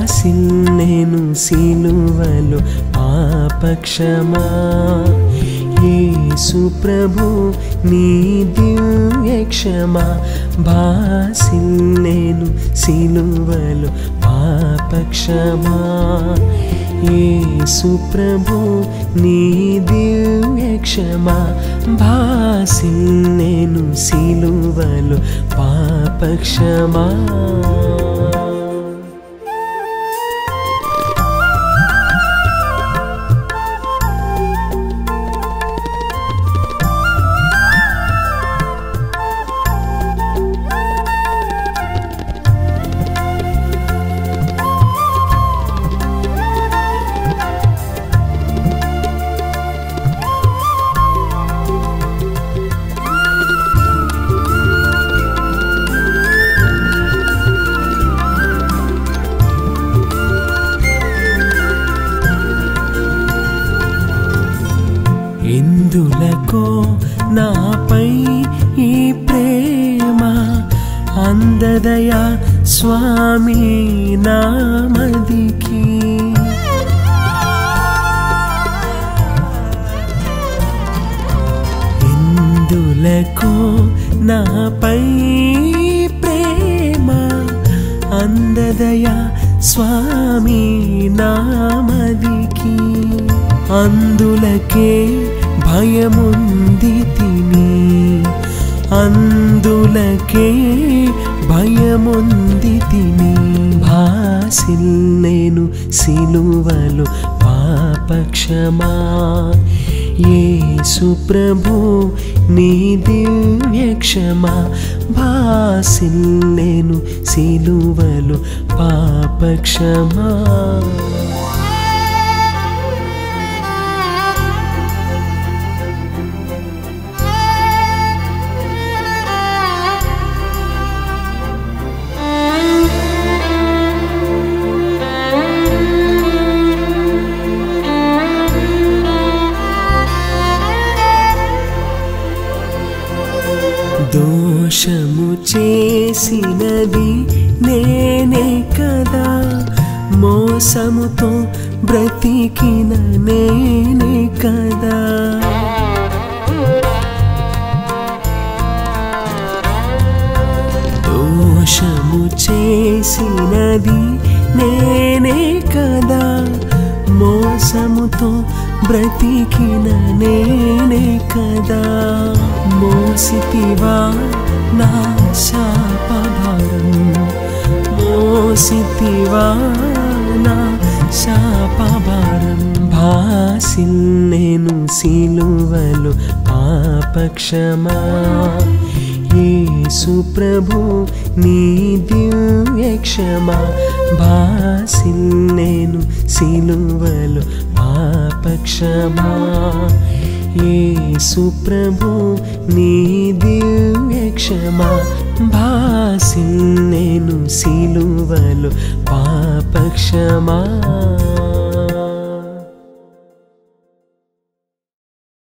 భాసిల్లేను సిలువలు పాపక్షమా యేసు ప్రభు నీ దివ్య క్షమా భాసిల్లేను సిలువలు పాపక్షమా యేసు ప్రభు నీ దివ్య క్షమా భాసిల్లేను సిలువలు పాపక్షమా ఎందులకో నాపై ఈ ప్రేమ అందదయా స్వామి నామదికి ఎందులకో నాపై ప్రేమ అందదయా స్వామి నామదికి అందులకే భయముంది తిని అందులకే భయముంది తిని భాసిల్లేను సిలువలు పాపక్షమా యేసు ప్రభు నీ దివ్య క్షమా భాసిల్లేను సిలువలు పాపక్షమా దోషము చేసినది నేనే కదా మోసముతో బ్రతికిన నేనే కదా దోషము చేసినది నేనే కదా మోసముతో బ్రతికిన నేనే కదా మోసితివా నా శాపభారం మోసితివా నా శాపభారం భాసిల్లేను సిలువలు పాపక్షమా యేసు ప్రభు నీ దివ్య క్షమా భాసిల్లేను సిలువలు పాపక్షమా యేసు ప్రభు నీ దివ్య క్షమా భాసిల్లేను సిలువలు పాపక్షమా